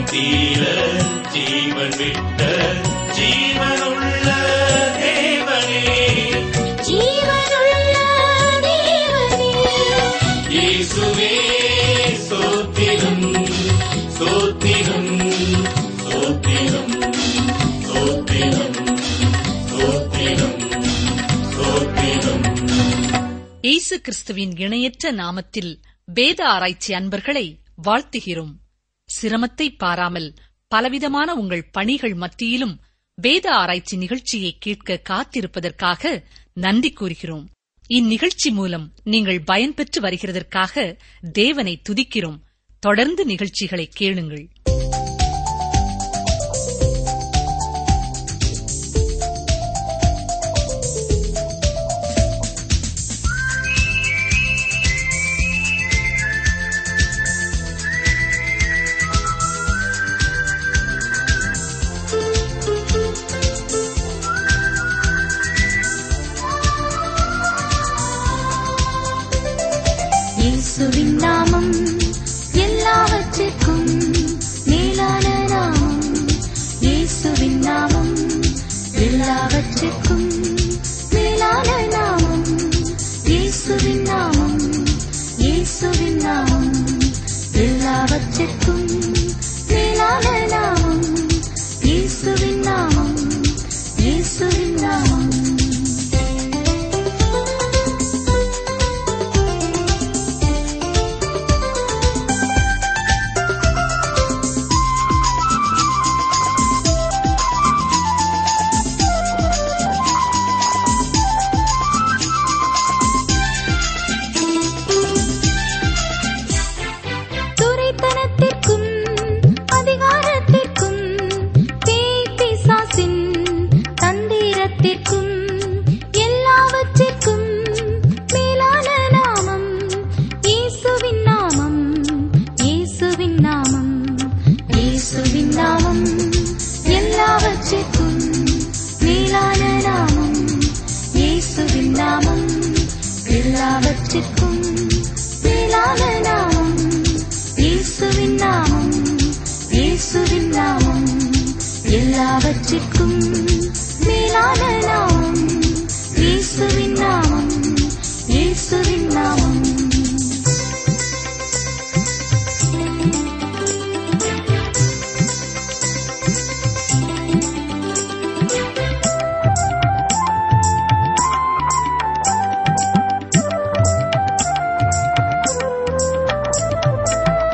தீர ஜீவன் விட்ட ஜீவனுள்ள தேவனே ஜீவனுள்ள தேவனே இயேசுவே சோத்திரம் சோத்திரம் சோத்திரம் சோத்திரம் சோத்திரம் சோத்திரம் இயேசு கிறிஸ்துவின் இணையற்ற நாமத்தில் வேத ஆராய்ச்சி அன்பர்களை வாழ்த்துகிறோம் சிரமத்தை பாராமல் பலவிதமான உங்கள் பணிகள் மத்தியிலும் வேத ஆராய்ச்சி நிகழ்ச்சியை கேட்க காத்திருப்பதற்காக நன்றி கூறுகிறோம் இந்நிகழ்ச்சி மூலம் நீங்கள் பயன்பெற்று வருகிறதற்காக தேவனை துதிக்கிறோம் தொடர்ந்து நிகழ்ச்சிகளை கேளுங்கள் இயேசுவின் நாமம் எல்லாவற்றிற்கும் மேலான நாமம் இயேசுவின் நாமம் எல்லாவற்றிற்கும் மேலான நாமம் இயேசுவின் நாமம் இயேசுவின் நாமம் எல்லாவற்றிற்கும் மேலான நாமம் இயேசுவின் நாமம் இயேசுவின் நாமம் துரைத்தனத்திற்கும் அதிகாரத்திற்கும் பேய் பிசாசின் தந்திரத்திற்கும் எல்லாவற்றிற்கும் மேலான நாமம் இயேசுவின் நாமம் இயேசுவின் நாமம் இயேசுவின் நாமம் எல்லாவற்றிற்கும் மேலான நாமம் இயேசுவின் நாமம் எல்லாவற்றிற்கும் மேலான நாமம் இயேசுவின் நாமம் இயேசுவின் நாமம் எல்லாவற்றிற்கும் மேலான நாமம் இயேசுவின் நாமம் இயேசுவின் நாமம்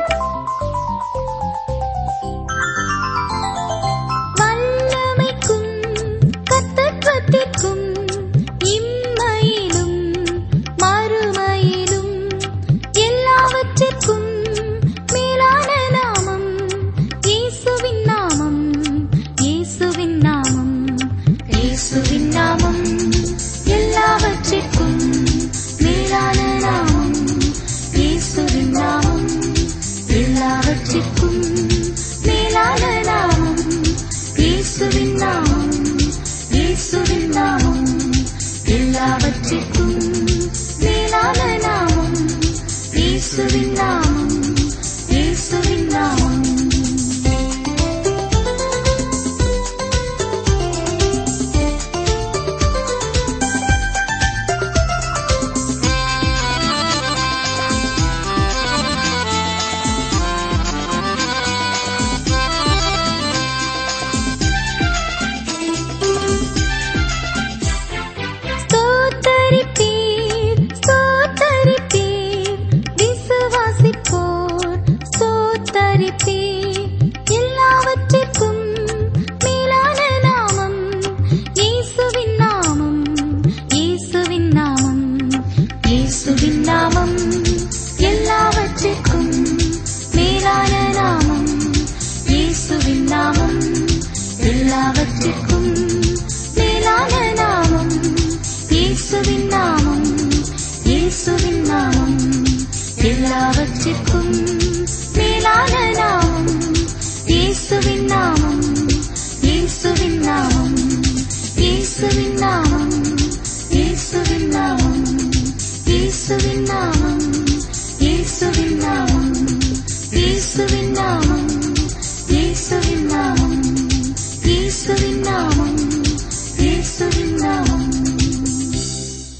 வல்லமைக்கும்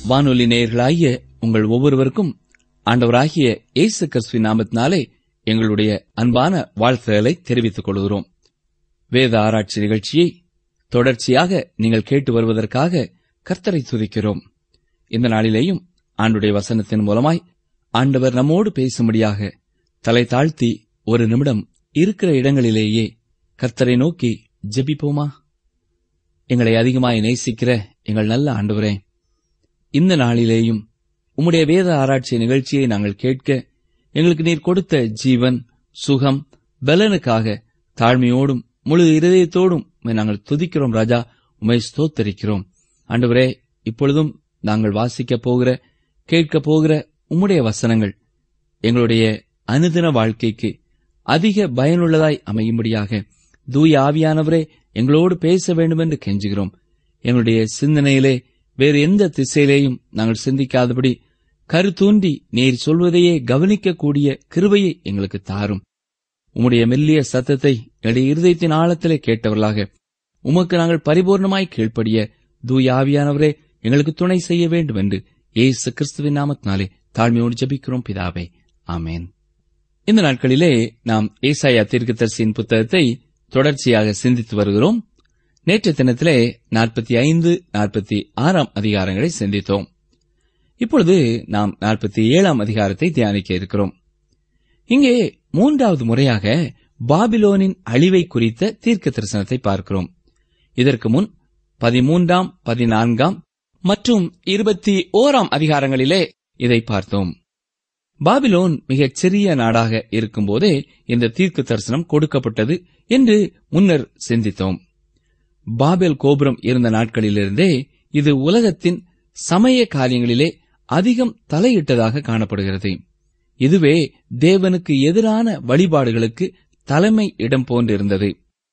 வானொலி நேயர்களாகிய உங்கள் ஒவ்வொருவருக்கும் ஆண்டவராகிய இயேசு கிறிஸ்துவின் நாமத்தினாலே எங்களுடைய அன்பான வாழ்த்துதலை தெரிவித்துக் கொள்கிறோம் வேத ஆராய்ச்சி நிகழ்ச்சியை தொடர்ச்சியாக நீங்கள் கேட்டு வருவதற்காக கர்த்தரை துதிக்கிறோம் இந்த நாளிலேயும் ஆண்டுடைய வசனத்தின் மூலமாய் ஆண்டவர் நம்மோடு பேசும்படியாக தலை தாழ்த்தி ஒரு நிமிடம் இருக்கிற இடங்களிலேயே கர்த்தரை நோக்கி ஜெபிப்போமா எங்களை அதிகமாய் நேசிக்கிற எங்கள் நல்ல ஆண்டவரே இந்த நாளிலேயும் உம்முடைய வேத ஆராய்ச்சி நிகழ்ச்சியை நாங்கள் கேட்க எங்களுக்கு நீர் கொடுத்த ஜீவன் சுகம் பலனுக்காக தாழ்மையோடும் முழு இருதயத்தோடும் உம்மை நாங்கள் துதிக்கிறோம் ராஜா உம்மை ஸ்தோத்தரிக்கிறோம் ஆண்டவரே இப்பொழுதும் நாங்கள் வாசிக்கப் போகிற கேட்கப் போகிற உம்முடைய வசனங்கள் எங்களுடைய அனுதின வாழ்க்கைக்கு அதிக பயனுள்ளதாய் அமையும்படியாக தூய ஆவியானவரே எங்களோடு பேச வேண்டும் என்று கெஞ்சுகிறோம் எங்களுடைய சிந்தனையிலே வேறு எந்த திசையிலேயும் நாங்கள் சிந்திக்காதபடி கருத்தூண்டி நீர் சொல்வதையே கவனிக்கக்கூடிய கிருபையை எங்களுக்கு தாரும் உம்முடைய மெல்லிய சத்தத்தை எங்களுடைய இருதயத்தின் ஆழத்திலே கேட்டவர்களாக உமக்கு நாங்கள் பரிபூர்ணமாய் கீழ்ப்படிய தூய ஆவியானவரே எங்களுக்கு துணை செய்ய வேண்டும் என்று இயேசு கிறிஸ்துவின் நாமத்தினாலே தாழ்மையோடு ஜெபிக்கிறோம் பிதாவே ஆமேன் இந்த நாட்களிலே நாம் ஏசாயா தீர்க்கதரிசியின் புத்தகத்தை தொடர்ச்சியாக சிந்தித்து வருகிறோம் நேற்றைய தினத்திலே நாற்பத்தி ஐந்து நாற்பத்தி ஆறாம் அதிகாரங்களை சிந்தித்தோம் இப்பொழுது நாம் நாற்பத்தி ஏழாம் அதிகாரத்தை தியானிக்க இருக்கிறோம் இங்கே மூன்றாவது முறையாக பாபிலோனின் அழிவை குறித்த தீர்க்க தரிசனத்தை பார்க்கிறோம் இதற்கு முன் பதிமூன்றாம் பதினான்காம் மற்றும் இருபத்தி ஓராம் அதிகாரங்களிலே இதை பார்த்தோம் பாபிலோன் மிகச் சிறிய நாடாக இருக்கும்போதே இந்த தீர்க்க தரிசனம் கொடுக்கப்பட்டது என்று முன்னர் சிந்தித்தோம் பாபேல் கோபுரம் இருந்த நாட்களிலிருந்தே இது உலகத்தின் சமய காரியங்களிலே அதிகம் தலையிட்டதாக காணப்படுகிறது இதுவே தேவனுக்கு எதிரான வழிபாடுகளுக்கு தலைமை இடம் போன்றிருந்தது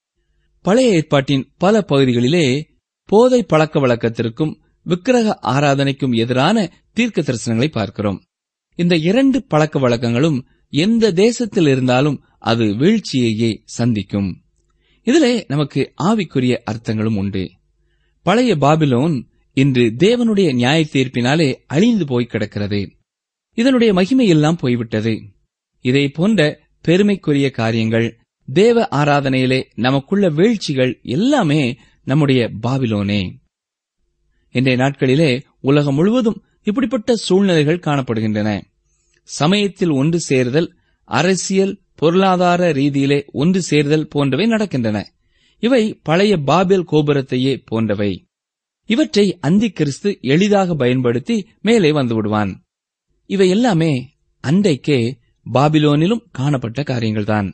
பழைய ஏற்பாட்டின் பல பகுதிகளிலே போதை பழக்க வழக்கத்திற்கும் விக்கிரக ஆராதனைக்கும் எதிரான தீர்க்க தரிசனங்களை பார்க்கிறோம் இந்த இரண்டு பழக்க வழக்கங்களும் எந்த தேசத்தில் இருந்தாலும் அது வீழ்ச்சியையே சந்திக்கும் இதிலே நமக்கு ஆவிக்குரிய அர்த்தங்களும் உண்டு பழைய பாபிலோன் இன்று தேவனுடைய நியாய தீர்ப்பினாலே அழிந்து போய் கிடக்கிறது இதனுடைய மகிமை எல்லாம் போய்விட்டது இதை போன்ற பெருமைக்குரிய காரியங்கள் தேவ ஆராதனையிலே நமக்குள்ள வீழ்ச்சிகள் எல்லாமே நம்முடைய பாபிலோனே இன்றைய நாட்களிலே உலகம் முழுவதும் இப்படிப்பட்ட சூழ்நிலைகள் காணப்படுகின்றன சமயத்தில் ஒன்று சேர்தல் அரசியல் பொருளாதார ரீதியிலே ஒன்று சேர்தல் போன்றவை நடக்கின்றன இவை பழைய பாபேல் கோபுரத்தையே போன்றவை இவற்றை அந்தி கிறிஸ்து எளிதாக பயன்படுத்தி மேலே வந்து விடுவான் இவை எல்லாமே அன்றைக்கே பாபிலோனிலும் காணப்பட்ட காரியங்கள்தான்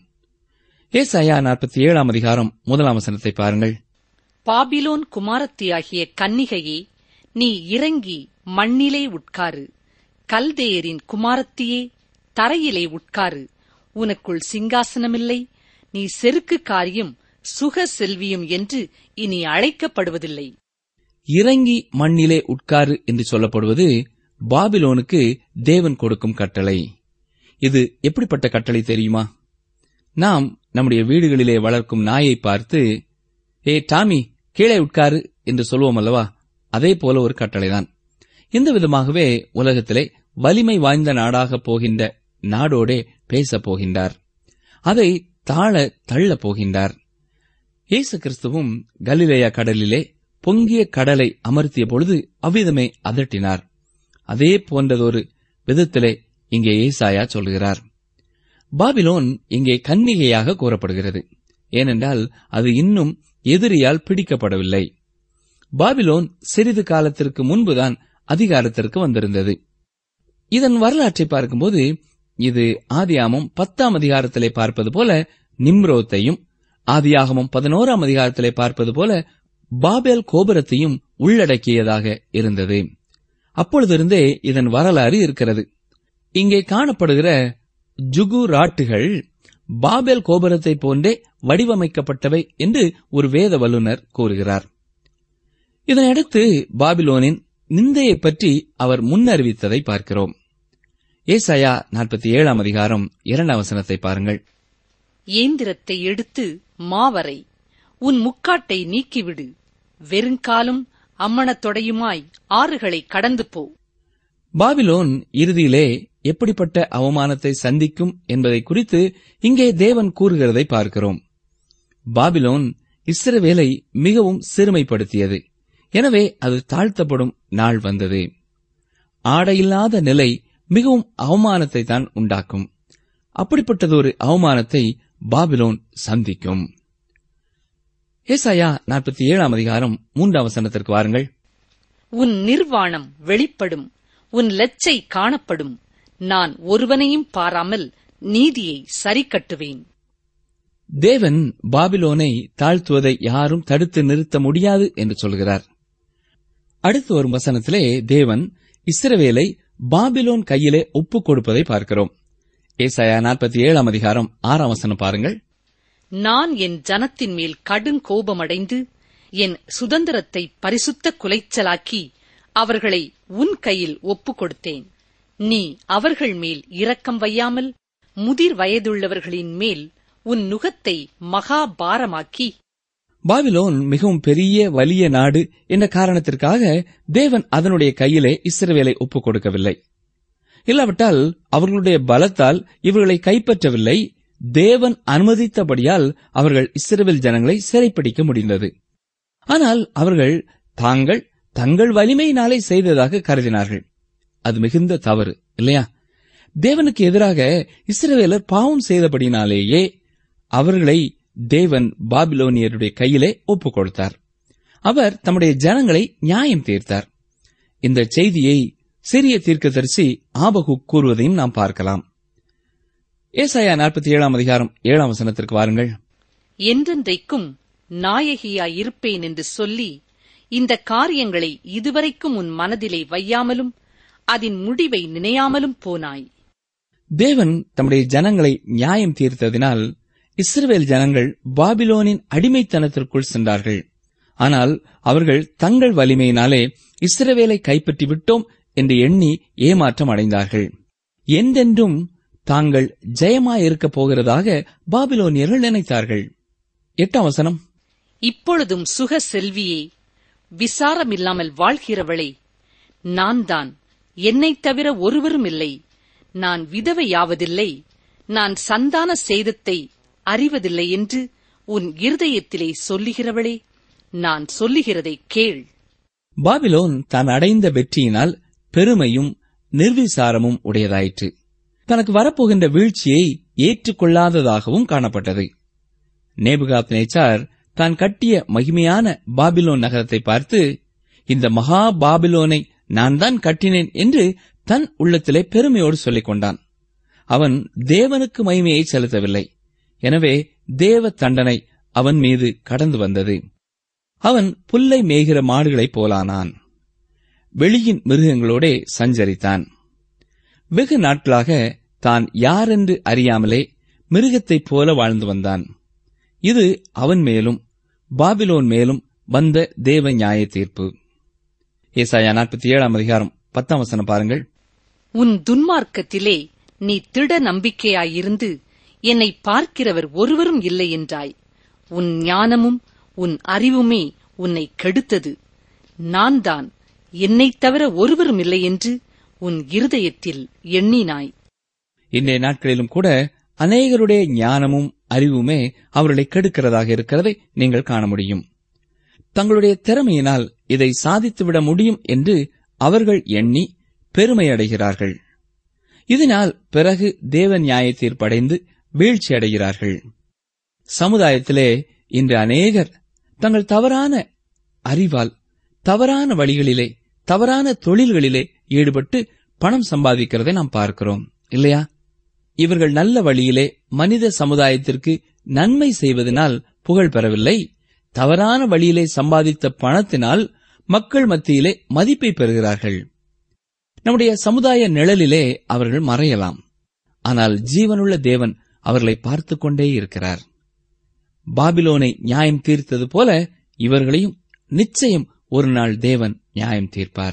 ஏசாயா நாற்பத்தி ஏழாம் அதிகாரம் முதலாம் வசனத்தை பாருங்கள் பாபிலோன் குமாரத்தியாகிய கன்னிகையே நீ இறங்கி மண்ணிலே உட்காரு கல்தேயரின் குமாரத்தியே தரையிலே உட்காரு உனக்குள் சிங்காசனமில்லை நீ செருக்கு காரியும் சுக செல்வியும் என்று இனி அழைக்கப்படுவதில்லை இறங்கி மண்ணிலே உட்காரு என்று சொல்லப்படுவது பாபிலோனுக்கு தேவன் கொடுக்கும் கட்டளை இது எப்படிப்பட்ட கட்டளை தெரியுமா நாம் நம்முடைய வீடுகளிலே வளர்க்கும் நாயை பார்த்து ஏ டாமி கீழே உட்காரு என்று சொல்வோம் அல்லவா அதே போல ஒரு கட்டளைதான் இந்த விதமாகவே உலகத்திலே வலிமை வாய்ந்த நாடாக போகின்ற நாடோடே பேசப் போகின்றார் அதை தாழ தள்ளப் போகின்றார் இயேசு கிறிஸ்துவும் கலிலேயா கடலிலே பொங்கிய கடலை அமர்த்திய பொழுது அவ்விதமே அதட்டினார் அதே போன்றதொரு விதத்திலே இங்கே ஏசாயா சொல்கிறார் பாபிலோன் இங்கே கன்னிகையாக கூறப்படுகிறது ஏனென்றால் அது இன்னும் எதிரியால் பிடிக்கப்படவில்லை பாபிலோன் சிறிது காலத்திற்கு முன்புதான் அதிகாரத்திற்கு வந்திருந்தது இதன் வரலாற்றை பார்க்கும்போது இது ஆதியாமம் பத்தாம் அதிகாரத்திலே பார்ப்பது போல நிம்ரோத்தையும் ஆதியாகமம் பதினோராம் அதிகாரத்திலே பார்ப்பது போல பாபேல் கோபுரத்தையும் உள்ளடக்கியதாக இருந்தது அப்பொழுதிருந்தே இதன் வரலாறு இருக்கிறது இங்கே காணப்படுகிற ஜுகு ராட்டுகள் பாபேல் கோபுரத்தை போன்றே வடிவமைக்கப்பட்டவை என்று ஒரு வேத வல்லுநர் கூறுகிறார் இதனையடுத்து பாபிலோனின் நிந்தையை பற்றி அவர் முன்னறிவித்ததை பார்க்கிறோம் ஏசாயா நாற்பத்தி ஏழாம் அதிகாரம் இரண்டாம் வசனத்தை பாருங்கள் ஏந்திரத்தை எடுத்து மாவரை உன் முக்காட்டை நீக்கிவிடு வெறுங்காலும் அம்மணத்தொடையுமாய் ஆறுகளை கடந்து போ பாபிலோன் இறுதியிலே எப்படிப்பட்ட அவமானத்தை சந்திக்கும் என்பதை குறித்து இங்கே தேவன் கூறுகிறதை பார்க்கிறோம் பாபிலோன் இஸ்ரவேலை மிகவும் சிறுமைப்படுத்தியது எனவே அது தாழ்த்தப்படும் நாள் வந்தது ஆடையில்லாத நிலை மிகவும் அவமானத்தை தான் உண்டாக்கும் அப்படிப்பட்டதொரு அவமானத்தை பாபிலோன் சந்திக்கும் ஏசாயா நாற்பத்தி ஏழாம் அதிகாரம் மூன்றாம் வசனத்திற்கு வாருங்கள் உன் நிர்வாணம் வெளிப்படும் உன் லெச்சை காணப்படும் நான் ஒருவனையும் பாராமல் நீதியை சரிக்கட்டுவேன் தேவன் பாபிலோனை தாழ்த்துவதை யாரும் தடுத்து நிறுத்த முடியாது என்று சொல்கிறார் அடுத்து வரும் வசனத்திலே தேவன் இஸ்ரவேலை பாபிலோன் கையிலே ஒப்புக் கொடுப்பதை பார்க்கிறோம் ஏசாயா நாற்பத்தி ஏழாம் அதிகாரம் ஆறாம் வசனம் பாருங்கள் நான் என் ஜனத்தின் மேல் கடும் கோபமடைந்து என் சுதந்திரத்தை பரிசுத்த குலைச்சலாக்கி அவர்களை உன் கையில் ஒப்புக் கொடுத்தேன் நீ அவர்கள் மேல் இரக்கம் வையாமல் முதிர் வயதுள்ளவர்களின் மேல் உன் நுகத்தை மகா பாரமாக்கி பாபிலோன் மிகவும் பெரிய வலிய நாடு என்ற காரணத்திற்காக தேவன் அதனுடைய கையிலே இஸ்ரவேலை ஒப்புக் கொடுக்கவில்லை இல்லாவிட்டால் அவர்களுடைய பலத்தால் இவர்களை கைப்பற்றவில்லை தேவன் அனுமதித்தபடியால் அவர்கள் இஸ்ரவேல் ஜனங்களை சிறைப்பிடிக்க முடிந்தது ஆனால் அவர்கள் தாங்கள் தங்கள் வலிமையினாலே செய்ததாக கருதினார்கள் அது மிகுந்த தவறு இல்லையா தேவனுக்கு எதிராக இஸ்ரவேலர் பாவம் செய்தபடினாலேயே அவர்களை தேவன் பாபிலோனியருடைய கையிலே ஒப்புக் கொடுத்தார் அவர் தம்முடைய ஜனங்களை நியாயம் தீர்த்தார் இந்த செய்தியை சிறிய தீர்க்கதரிசி ஆபகு கூறுவதையும் நாம் பார்க்கலாம் ஏசாயா நாற்பத்தி ஏழாம் அதிகாரம் ஏழாம் வசனத்திற்கு வாருங்கள் என்றென்றைக்கும் நாயகியாய் இருப்பேன் என்று சொல்லி இந்த காரியங்களை இதுவரைக்கும் உன் மனதிலே வையாமலும் அதன் முடிவை நினையாமலும் போனாய் தேவன் தம்முடைய ஜனங்களை நியாயம் தீர்த்ததினால் இஸ்ரவேல் ஜனங்கள் பாபிலோனின் அடிமைத்தனத்திற்குள் சென்றார்கள் ஆனால் அவர்கள் தங்கள் வலிமையினாலே இஸ்ரவேலை கைப்பற்றி விட்டோம் என்று எண்ணி ஏமாற்றம் அடைந்தார்கள் என்றென்றும் தாங்கள் ஜெயமாயிருக்கப் போகிறதாக பாபிலோனியர்கள் நினைத்தார்கள் எட்டாம் வசனம் இப்பொழுதும் சுக செல்வியே விசாரமில்லாமல் வாழ்கிறவளே நான் தான் என்னைத் தவிர ஒருவரும் இல்லை நான் விதவையாவதில்லை நான் சந்தான சேதத்தை அறிவதில்லை என்று உன் இருதயத்திலே சொல்லுகிறவளே நான் சொல்லுகிறதை கேள் பாபிலோன் தான் அடைந்த வெற்றியினால் பெருமையும் நிர்விசாரமும் உடையதாயிற்று தனக்கு வரப்போகின்ற வீழ்ச்சியை ஏற்றுக்கொள்ளாததாகவும் காணப்பட்டது நேபுகாத் நேச்சார் தான் கட்டிய மகிமையான பாபிலோன் நகரத்தை பார்த்து இந்த மகா பாபிலோனை நான் தான் கட்டினேன் என்று தன் உள்ளத்திலே பெருமையோடு சொல்லிக் கொண்டான் அவன் தேவனுக்கு மகிமையை செலுத்தவில்லை எனவே தேவ தண்டனை அவன் மீது கடந்து வந்தது அவன் புல்லை மேய்கிற மாடுகளைப் போலானான் வெளியின் மிருகங்களோடே சஞ்சரித்தான் வெகு நாட்களாக தான் யாரென்று அறியாமலே மிருகத்தைப் போல வாழ்ந்து வந்தான் இது அவன் மேலும் பாபிலோன் மேலும் வந்த தேவ நியாய தீர்ப்பு ஏசாயா நாற்பத்தி ஏழாம் அதிகாரம் பத்தாம் வசனம் பாருங்கள் உன் துன்மார்க்கத்திலே நீ திட நம்பிக்கையாயிருந்து என்னை பார்க்கிறவர் ஒருவரும் இல்லை என்றாய் உன் ஞானமும் உன் அறிவுமே உன்னை கெடுத்தது நான் தான் என்னைத் தவிர ஒருவரும் இல்லை என்று உன் இருதயத்தில் எண்ணினாய் இன்றைய நாட்களிலும் கூட அநேகருடைய ஞானமும் அறிவுமே அவர்களை கெடுக்கிறதாக இருக்கிறதை நீங்கள் காண முடியும் தங்களுடைய திறமையினால் இதை சாதித்துவிட முடியும் என்று அவர்கள் எண்ணி பெருமையடைகிறார்கள் இதனால் பிறகு தேவ நியாய தீர்ப்படைந்து வீழ்ச்சி அடைகிறார்கள் சமுதாயத்திலே இன்று அநேகர் தங்கள் தவறான அறிவால் தவறான வழிகளிலே தவறான தொழில்களிலே ஈடுபட்டு பணம் சம்பாதிக்கிறதை நாம் பார்க்கிறோம் இல்லையா இவர்கள் நல்ல வழியிலே மனித சமுதாயத்திற்கு நன்மை செய்வதனால் புகழ் பெறவில்லை தவறான வழியிலே சம்பாதித்த பணத்தினால் மக்கள் மத்தியிலே மதிப்பை பெறுகிறார்கள் நம்முடைய சமுதாய நிழலிலே அவர்கள் மறையலாம் ஆனால் ஜீவனுள்ள தேவன் அவர்களை பார்த்துக் கொண்டே இருக்கிறார் பாபிலோனை நியாயம் தீர்த்தது போல இவர்களையும் நிச்சயம் ஒரு நாள் தேவன் நியாயம் தீர்ப்பார்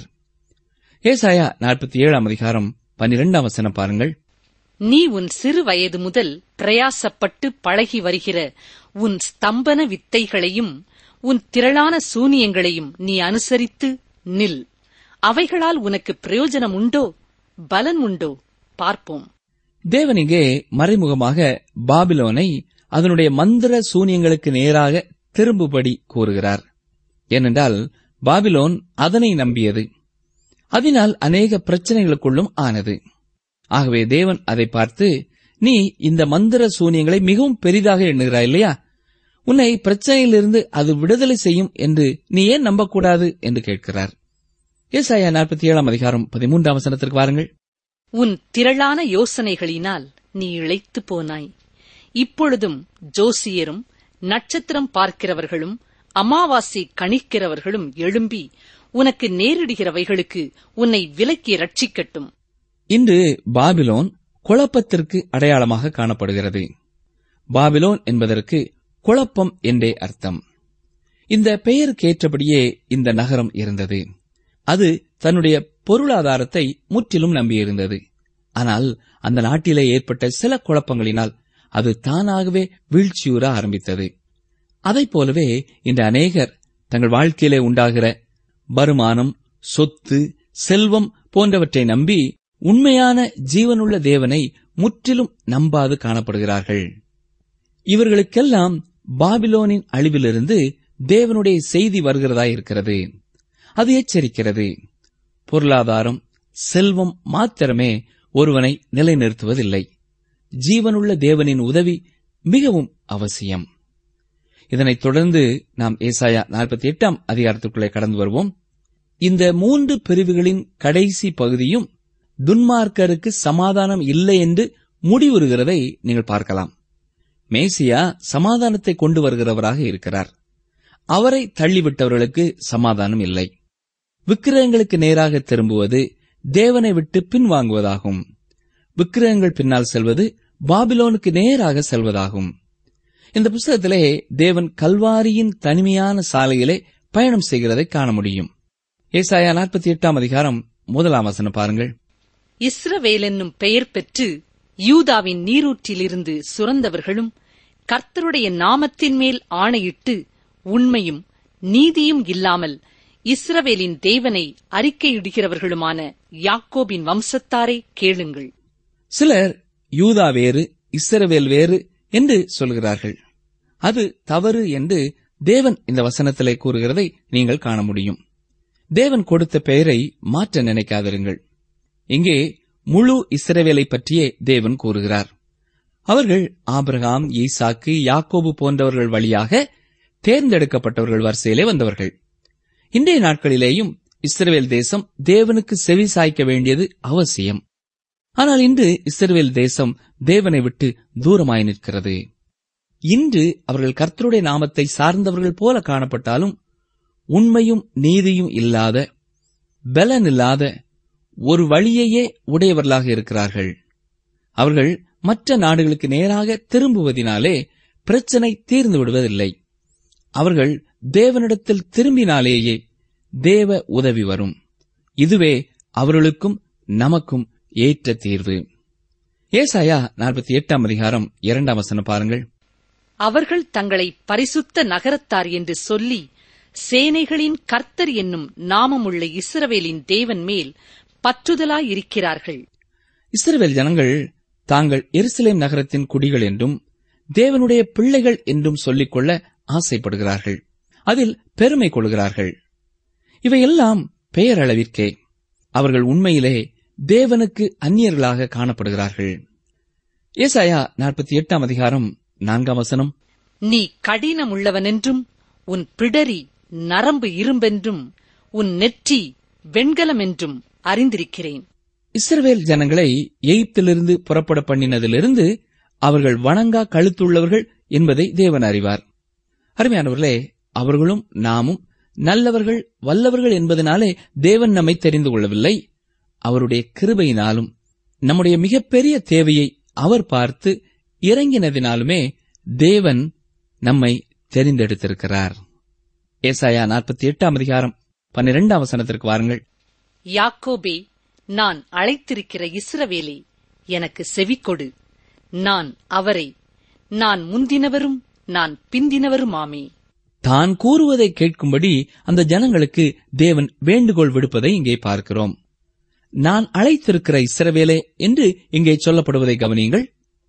ஏசாயா நாற்பத்தி ஏழாம் அதிகாரம் பன்னிரெண்டாம் வசனம் பாருங்கள் நீ உன் சிறு வயது முதல் பிரயாசப்பட்டு பழகி வருகிற உன் ஸ்தம்பன வித்தைகளையும் உன் திரளான சூனியங்களையும் நீ அனுசரித்து நில் அவைகளால் உனக்கு பிரயோஜனம் உண்டோ பலன் உண்டோ பார்ப்போம் தேவன் இங்கே மறைமுகமாக பாபிலோனை அதனுடைய மந்திர சூனியங்களுக்கு நேராக திரும்புபடி கூறுகிறார் ஏனென்றால் பாபிலோன் அதனை நம்பியது அதனால் அநேக பிரச்சனைகளுக்குள்ளும் ஆனது ஆகவே தேவன் அதை பார்த்து நீ இந்த மந்திர சூனியங்களை மிகவும் பெரிதாக எண்ணுகிறாய் இல்லையா உன்னை பிரச்சனையிலிருந்து அது விடுதலை செய்யும் என்று நீ ஏன் நம்பக்கூடாது என்று கேட்கிறார் ஏசாயா நாற்பத்தி ஏழாம் அதிகாரம் பதிமூன்றாம் வசனத்திற்கு வாருங்கள் உன் திரளான யோசனைகளினால் நீ இளைத்து போனாய் இப்பொழுதும் ஜோசியரும் நட்சத்திரம் பார்க்கிறவர்களும் அமாவாசை கணிக்கிறவர்களும் எழும்பி உனக்கு நேரிடுகிறவைகளுக்கு உன்னை விலக்கி ரட்சிக்கட்டும் இன்று பாபிலோன் குழப்பத்திற்கு அடையாளமாக காணப்படுகிறது பாபிலோன் என்பதற்கு குழப்பம் என்றே அர்த்தம் இந்த பெயருக்கு ஏற்றபடியே இந்த நகரம் இருந்தது அது தன்னுடைய பொருளாதாரத்தை முற்றிலும் நம்பியிருந்தது ஆனால் அந்த நாட்டிலே ஏற்பட்ட சில குழப்பங்களினால் அது தானாகவே வீழ்ச்சியுற ஆரம்பித்தது அதைப் போலவே இன்று அநேகர் தங்கள் வாழ்க்கையிலே உண்டாகிற வருமானம் சொத்து செல்வம் போன்றவற்றை நம்பி உண்மையான ஜீவனுள்ள தேவனை முற்றிலும் நம்பாது காணப்படுகிறார்கள் இவர்களுக்கெல்லாம் பாபிலோனின் அழிவிலிருந்து தேவனுடைய செய்தி வருகிறதா இருக்கிறது அது எச்சரிக்கிறது பொருளாதாரம் செல்வம் மாத்திரமே ஒருவனை நிலைநிறுத்துவதில்லை ஜீவனுள்ள தேவனின் உதவி மிகவும் அவசியம் இதனைத் தொடர்ந்து நாம் ஏசாயா நாற்பத்தி எட்டாம் அதிகாரத்திற்குள்ளே கடந்து வருவோம் இந்த மூன்று பிரிவுகளின் கடைசி பகுதியும் துன்மார்க்கருக்கு சமாதானம் இல்லை என்று முடிவுறுகிறதை நீங்கள் பார்க்கலாம் மேசியா சமாதானத்தை கொண்டு வருகிறவராக இருக்கிறார் அவரை தள்ளிவிட்டவர்களுக்கு சமாதானம் இல்லை விக்கிரகங்களுக்கு நேராக திரும்புவது தேவனை விட்டு பின்வாங்குவதாகும் விக்கிரகங்கள் பின்னால் செல்வது பாபிலோனுக்கு நேராக செல்வதாகும் இந்த புஸ்தகத்திலே தேவன் கல்வாரியின் தனிமையான சாலையிலே பயணம் செய்கிறதை காண முடியும் ஏசாயா நாற்பத்தி எட்டாம் அதிகாரம் முதலாம் வசனம் பாருங்கள் இஸ்ரவேல் என்னும் பெயர் பெற்று யூதாவின் நீரூற்றிலிருந்து சுரந்தவர்களும் கர்த்தருடைய நாமத்தின் மேல் ஆணையிட்டு உண்மையும் நீதியும் இல்லாமல் இஸ்ரவேலின் தேவனை அறிக்கையிடுகிறவர்களுமான யாக்கோபின் வம்சத்தாரே கேளுங்கள் சிலர் யூதா வேறு இஸ்ரவேல் வேறு என்று சொல்கிறார்கள் அது தவறு என்று தேவன் இந்த வசனத்திலே கூறுகிறதை நீங்கள் காண முடியும் தேவன் கொடுத்த பெயரை மாற்ற நினைக்காதிருங்கள் இங்கே முழு இஸ்ரவேலை பற்றியே தேவன் கூறுகிறார் அவர்கள் ஆபிரகாம் ஈசாக்கு யாக்கோபு போன்றவர்கள் வழியாக தேர்ந்தெடுக்கப்பட்டவர்கள் வரிசையிலே வந்தவர்கள் இன்றைய நாட்களிலேயும் இஸ்ரவேல் தேசம் தேவனுக்கு செவி சாய்க்க வேண்டியது அவசியம் ஆனால் இன்று இஸ்ரவேல் தேசம் தேவனை விட்டு தூரமாய் நிற்கிறது இன்று அவர்கள் கர்த்தருடைய நாமத்தை சார்ந்தவர்கள் போல காணப்பட்டாலும் உண்மையும் நீதியும் இல்லாத பலன் இல்லாத ஒரு வழியையே உடையவர்களாக இருக்கிறார்கள் அவர்கள் மற்ற நாடுகளுக்கு நேராக திரும்புவதினாலே பிரச்சனை தீர்ந்து விடுவதில்லை அவர்கள் தேவனிடத்தில் திரும்பினாலேயே தேவ உதவி வரும் இதுவே அவர்களுக்கும் நமக்கும் ஏற்ற தீர்வு ஏசாயா நாற்பத்தி எட்டாம் அதிகாரம் இரண்டாம் வசனம் பாருங்கள் அவர்கள் தங்களை பரிசுத்த நகரத்தார் என்று சொல்லி சேனைகளின் கர்த்தர் என்னும் நாமமுள்ள இஸ்ரவேலின் தேவன் மேல் பற்றுதலாயிருக்கிறார்கள் இஸ்ரவேல் ஜனங்கள் தாங்கள் எருசலேம் நகரத்தின் குடிகள் என்றும் தேவனுடைய பிள்ளைகள் என்றும் சொல்லிக்கொள்ள ஆசைப்படுகிறார்கள் அதில் பெருமை கொள்கிறார்கள் இவையெல்லாம் பெயரளவிற்கே அவர்கள் உண்மையிலே தேவனுக்கு அந்நியர்களாக காணப்படுகிறார்கள் ஏசாயா நாற்பத்தி எட்டாம் அதிகாரம் நான்காம் வசனம் நீ கடினமுள்ளவனென்றும் உன் பிடரி நரம்பு இரும்பென்றும் உன் நெற்றி வெண்கலமென்றும் அறிந்திருக்கிறேன் இஸ்ரவேல் ஜனங்களை எகிப்திலிருந்து புறப்பட பண்ணினதிலிருந்து அவர்கள் வணங்கா கழுத்துள்ளவர்கள் என்பதை தேவன் அறிவார் அருமையானவர்களே அவர்களும் நாமும் நல்லவர்கள் வல்லவர்கள் என்பதனாலே தேவன் நம்மை தெரிந்து கொள்ளவில்லை அவருடைய கிருபையினாலும் நம்முடைய மிகப்பெரிய தேவையை அவர் பார்த்து இறங்கினதினாலுமே தேவன் நம்மை தெரிந்தெடுத்திருக்கிறார் ஏசாயா நாற்பத்தி எட்டாம் அதிகாரம் பன்னிரெண்டாம் வசனத்திற்கு வாருங்கள் யாக்கோபே நான் அழைத்திருக்கிற இஸ்ரவேலே எனக்கு செவிக்கொடு நான் அவரை நான் முந்தினவரும் நான் பிந்தினவருமாமே தான் கூறுவதை கேட்கும்படி அந்த ஜனங்களுக்கு தேவன் வேண்டுகோள் விடுப்பதை இங்கே பார்க்கிறோம் நான் அழைத்திருக்கிற இஸ்ரவேலே என்று இங்கே சொல்லப்படுவதை கவனியுங்கள்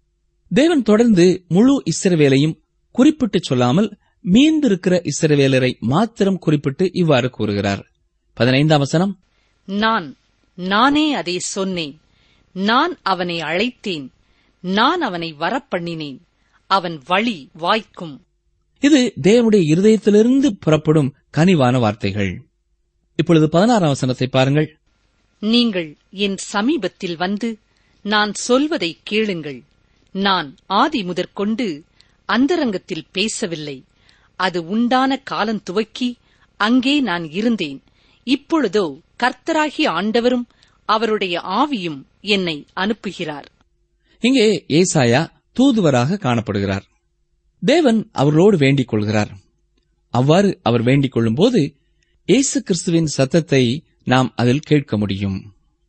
தேவன் தொடர்ந்து முழு இஸ்ரவேலையும் குறிப்பிட்டு சொல்லாமல் மீந்திருக்கிற இஸ்ரவேலரை மாத்திரம் குறிப்பிட்டு இவ்வாறு கூறுகிறார் பதினைந்தாம் வசனம் நான் நானே அதை சொன்னேன் நான் அவனை அழைத்தேன் நான் அவனை வரப்பண்ணினேன் அவன் வழி வாய்க்கும் இது தேவனுடைய இருதயத்திலிருந்து புறப்படும் கனிவான வார்த்தைகள் இப்பொழுது பதினாறாம் வசனத்தை பாருங்கள் நீங்கள் என் சமீபத்தில் வந்து நான் சொல்வதை கேளுங்கள் நான் ஆதி முதற்கொண்டு அந்தரங்கத்தில் பேசவில்லை அது உண்டான காலம் துவக்கி அங்கே நான் இருந்தேன் இப்பொழுதோ கர்த்தராகிய ஆண்டவரும் அவருடைய ஆவியும் என்னை அனுப்புகிறார் இங்கே ஏசாயா தூதுவராக காணப்படுகிறார் தேவன் அவர்களோடு வேண்டிக் கொள்கிறார் அவ்வாறு அவர் வேண்டிக் கொள்ளும்போது இயேசு கிறிஸ்துவின் சத்தத்தை நாம் அதில் கேட்க முடியும்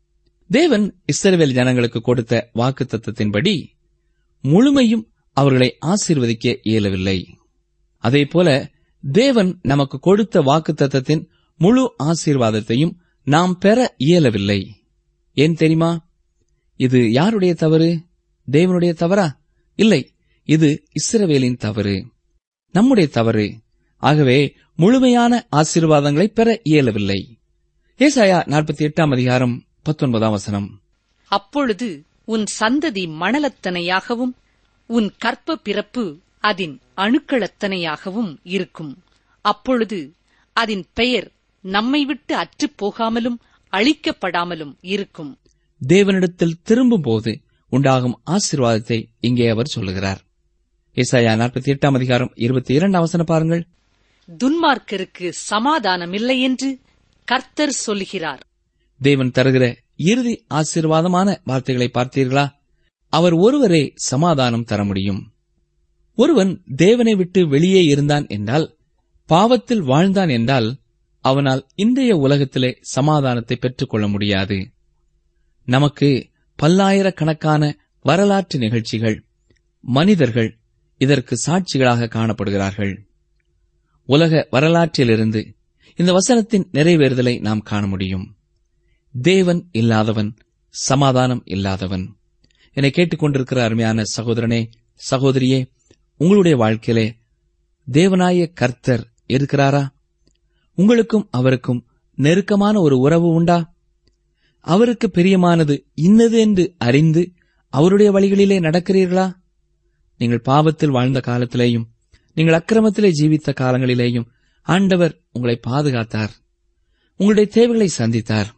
தேவன் இஸ்ரவேல் ஜனங்களுக்கு கொடுத்த வாக்கு தத்தத்தின்படி முழுமையும் அவர்களை ஆசீர்வதிக்க இயலவில்லை அதேபோல தேவன் நமக்கு கொடுத்த வாக்கு தத்தத்தின் முழு ஆசீர்வாதத்தையும் நாம் பெற இயலவில்லை ஏன் தெரியுமா இது யாருடைய தவறு தேவனுடைய தவறா இல்லை இது இஸ்ரவேலின் தவறு நம்முடைய தவறு ஆகவே முழுமையான ஆசீர்வாதங்களை பெற இயலவில்லை ஏசாயா நாற்பத்தி எட்டாம் அதிகாரம் பத்தொன்பதாம் வசனம் அப்பொழுது உன் சந்ததி மணலத்தனையாகவும் உன் கற்ப பிறப்பு அதன் அணுக்களத்தனையாகவும் இருக்கும் அப்பொழுது அதன் பெயர் நம்மை விட்டு அற்றுப் போகாமலும் அழிக்கப்படாமலும் இருக்கும் தேவனிடத்தில் திரும்பும்போது உண்டாகும் ஆசீர்வாதத்தை இங்கே அவர் சொல்லுகிறார் ஏசாயா நாற்பத்தி எட்டாம் அதிகாரம் இருபத்தி இரண்டாம் வசனம் பாருங்கள் துன்மார்க்கருக்கு சமாதானமில்லை என்று கர்த்தர் சொல்லுகிறார் தேவன் தருகிற இறுதி ஆசீர்வாதமான வார்த்தைகளை பார்த்தீர்களா அவர் ஒருவரே சமாதானம் தர முடியும் ஒருவன் தேவனை விட்டு வெளியே இருந்தான் என்றால் பாவத்தில் வாழ்ந்தான் என்றால் அவனால் இன்றைய உலகத்திலே சமாதானத்தை பெற்றுக்கொள்ள முடியாது நமக்கு பல்லாயிரக்கணக்கான வரலாற்று நிகழ்ச்சிகள் மனிதர்கள் இதற்கு சாட்சிகளாக காணப்படுகிறார்கள் உலக வரலாற்றிலிருந்து இந்த வசனத்தின் நிறைவேறுதலை நாம் காண முடியும் தேவன் இல்லாதவன் சமாதானம் இல்லாதவன் என்னை கேட்டுக்கொண்டிருக்கிற அருமையான சகோதரனே சகோதரியே உங்களுடைய வாழ்க்கையிலே தேவனாய கர்த்தர் இருக்கிறாரா உங்களுக்கும் அவருக்கும் நெருக்கமான ஒரு உறவு உண்டா அவருக்கு பிரியமானது இன்னது என்று அறிந்து அவருடைய வழிகளிலே நடக்கிறீர்களா நீங்கள் பாவத்தில் வாழ்ந்த காலத்திலேயும் நீங்கள் அக்கிரமத்திலே ஜீவித்த காலங்களிலேயும் ஆண்டவர் உங்களை பாதுகாத்தார் உங்களுடைய தேவைகளை சந்தித்தார்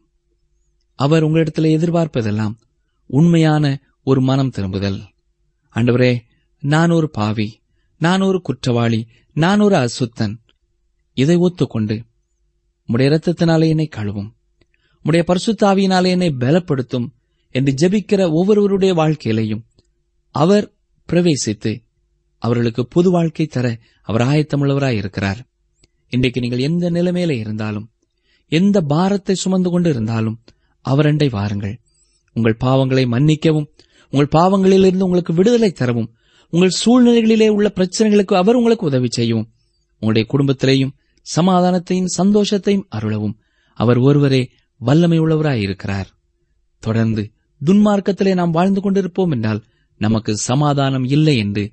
அவர் உங்களிடத்தில் எதிர்பார்ப்பதெல்லாம் உண்மையான ஒரு மனம் திரும்புதல் ஆண்டவரே நான் ஒரு பாவி நான் ஒரு குற்றவாளி நான் ஒரு அசுத்தன் இதை ஒத்துக்கொண்டு உம்முடைய இரத்தத்தினாலே என்னை கழுவும் உம்முடைய பரிசுத்தாவியினாலே என்னை பலப்படுத்தும் என்று ஜெபிக்கிற ஒவ்வொருவருடைய வாழ்க்கையிலையும் அவர் பிரவேசித்து அவர்களுக்கு புது வாழ்க்கை தர அவர் ஆயத்தமுள்ளவராய் இருக்கிறார் இன்றைக்கு நீங்கள் எந்த நிலைமையில இருந்தாலும் எந்த பாரத்தை சுமந்து கொண்டு இருந்தாலும் அவரண்டை வாருங்கள் உங்கள் பாவங்களை மன்னிக்கவும் உங்கள் பாவங்களிலிருந்து உங்களுக்கு விடுதலை தரவும் உங்கள் சூழ்நிலைகளிலே உள்ள பிரச்சனைகளுக்கு அவர் உங்களுக்கு உதவி செய்யவும் உங்களுடைய குடும்பத்திலேயும் சமாதானத்தையும் சந்தோஷத்தையும் அருளவும் அவர் ஒருவரே வல்லமை உள்ளவராயிருக்கிறார் தொடர்ந்து துன்மார்க்கத்திலே நாம் வாழ்ந்து கொண்டிருப்போம் என்றால் நமக்கு சமாதானம் இல்லை என்று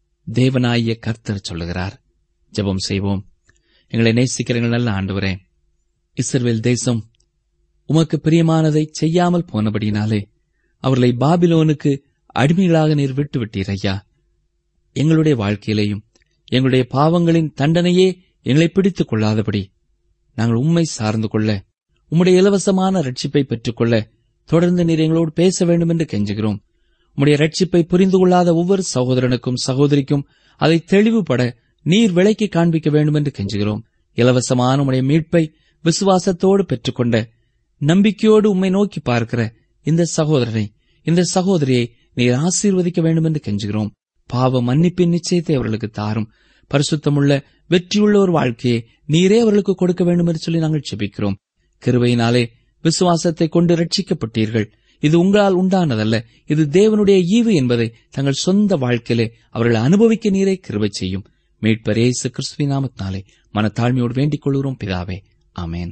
தேவனாய கர்த்தர் சொல்லுகிறார் ஜெபம் செய்வோம் எங்களை நேசிக்கிறீர்கள் நல்ல ஆண்டவரே இஸ்ரவேல் தேசம் உமக்கு பிரியமானதை செய்யாமல் போனபடினாலே அவர்களை பாபிலோனுக்கு அடிமைகளாக நீர் விட்டு விட்டீர் ஐயா எங்களுடைய வாழ்க்கையிலேயும் எங்களுடைய பாவங்களின் தண்டனையே எங்களை பிடித்துக் கொள்ளாதபடி நாங்கள் உம்மை சார்ந்து கொள்ள உம்முடைய இலவசமான ரட்சிப்பை பெற்றுக்கொள்ள தொடர்ந்து நீர் எங்களோடு பேச வேண்டும் என்று கெஞ்சுகிறோம் உம்முடைய ரட்சிப்பை புரிந்து கொள்ளாத ஒவ்வொரு சகோதரனுக்கும் சகோதரிக்கும் அதை தெளிவுபட நீர் விலைக்கு காண்பிக்க வேண்டும் என்று கெஞ்சுகிறோம் இலவசமான உம்முடைய மீட்பை விசுவாசத்தோடு பெற்றுக்கொண்ட நம்பிக்கையோடு உம்மை நோக்கி பார்க்கிற இந்த சகோதரனை இந்த சகோதரியை நீர் ஆசீர்வதிக்க வேண்டும் என்று கெஞ்சுகிறோம் பாவ மன்னிப்பின் நிச்சயத்தை அவர்களுக்கு தாரும் பரிசுத்தமுள்ள வெற்றியுள்ள ஒரு வாழ்க்கையை நீரே அவர்களுக்கு கொடுக்க வேண்டும் என்று சொல்லி நாங்கள் செபிக்கிறோம் கிருபையினாலே விசுவாசத்தை கொண்டு ரட்சிக்கப்பட்டீர்கள் இது உங்களால் உண்டானதல்ல இது தேவனுடைய ஈவு என்பதை தங்கள் சொந்த வாழ்க்கையிலே அவர்கள் அனுபவிக்க நீரே கிருபை செய்யும் மீட்பர் இயேசு கிறிஸ்துவின் நாமத்தினாலே மனத்தாழ்மையோடு வேண்டிக் கொள்கிறோம் பிதாவே ஆமென்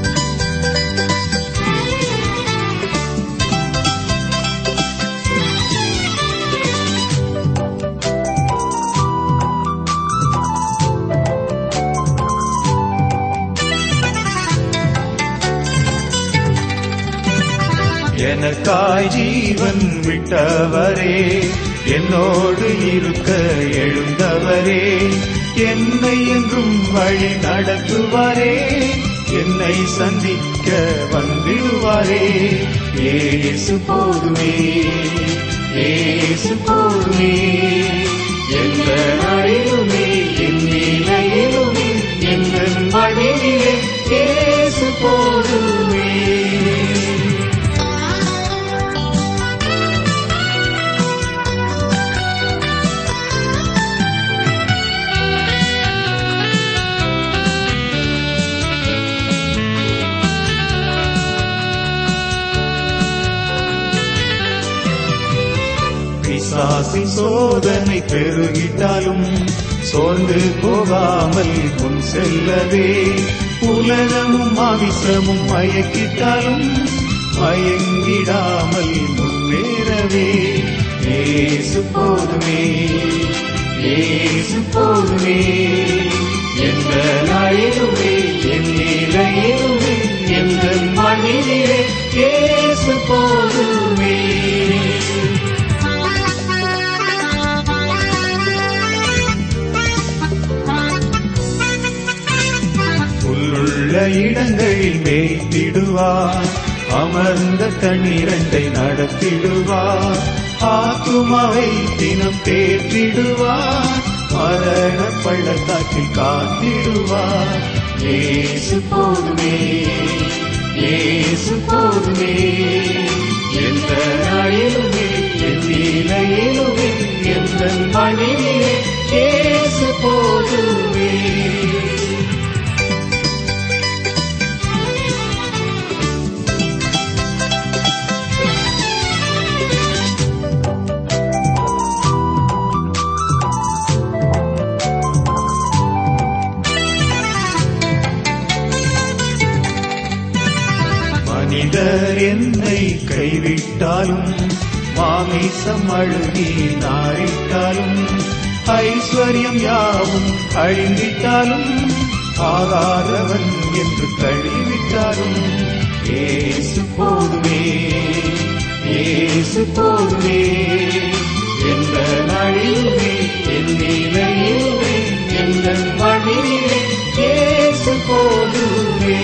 எனக்காய் ஜீவன் விட்டவரே என்னோடு இருக்க எழுந்தவரே என்னை என்றும் வழி நடத்துவாரே என்னை சந்திக்க வந்திடுவாரே ஏசு போதுமே ஏசு போதுமே எந்த நாளிலுமே என் நிலையிலுமே எந்த வழியிலே ஏசு போதுமே பிசாசி சோதனை பெருகிட்டாலும் சோர்ந்து போகாமல் முன் செல்லவே உலகமும் மாமிசமும் மயக்கிட்டாலும் மயங்கிடாமல் முன்னேறவே ஏசு போதுமே ஏசு போதுமே எந்த நாளிலுமே என் நிலையிலுமே எந்த மணியிலே ஏசு போதுமே புல்லுள்ள இடங்களில் மேய்த்திடுவார் அமர்ந்த தண்ணீரண்டை நடத்திடுவார் ஆத்துமாவை தினம் தேற்றிடுவார் மரண பள்ளத்தாக்கில் காத்திடுவார் ஏசு போதுமே ஏசு போதுமே எந்த நாளிலுமே என் நிலையிலுமே எந்த மணியிலே ஏசு போதுமே மனிதர் என்னை கைவிட்டாலும் மாமிசம் அழுகி நாரிட்டாலும் ஐஸ்வர்யம் யாவும் அழிந்திட்டாலும் ஆகாதவன் என்று கழிவிட்டாலும் ஏசு போதுமே ஏசு போதுமே எந்த நாளிலுமே என் நிலையிலுமே எந்த வழியிலே ஏசு போதுமே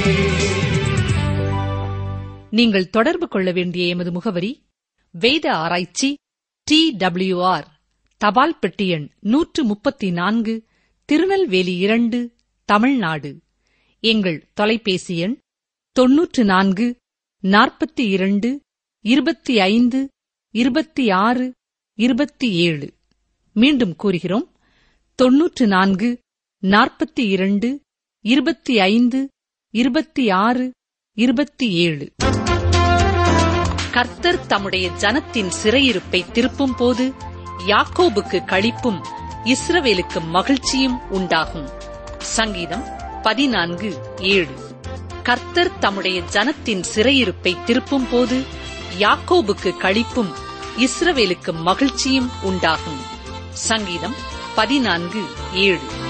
நீங்கள் தொடர்பு கொள்ள வேண்டிய எமது முகவரி வேத ஆராய்ச்சி டி ஆர் தபால் பெட்டி எண் நூற்று முப்பத்தி நான்கு திருநெல்வேலி இரண்டு தமிழ்நாடு எங்கள் தொலைபேசி எண் தொன்னூற்று நான்கு நாற்பத்தி இரண்டு இருபத்தி ஐந்து இருபத்தி ஆறு இருபத்தி ஏழு மீண்டும் கூறுகிறோம் தொன்னூற்று நான்கு நாற்பத்தி இரண்டு இருபத்தி ஐந்து இருபத்தி ஆறு இருபத்தி ஏழு கர்த்தர் தம்முடைய ஜனத்தின் சிறையிருப்பை திருப்பும் போது யாக்கோபுக்கு களிப்பும் இஸ்ரவேலுக்கு மகிழ்ச்சியும் உண்டாகும் சங்கீதம் பதினான்கு ஏழு கர்த்தர் தம்முடைய ஜனத்தின் சிறையிருப்பை திருப்பும் போது யாக்கோபுக்கு களிப்பும் இஸ்ரவேலுக்கு மகிழ்ச்சியும் உண்டாகும் சங்கீதம் பதினான்கு ஏழு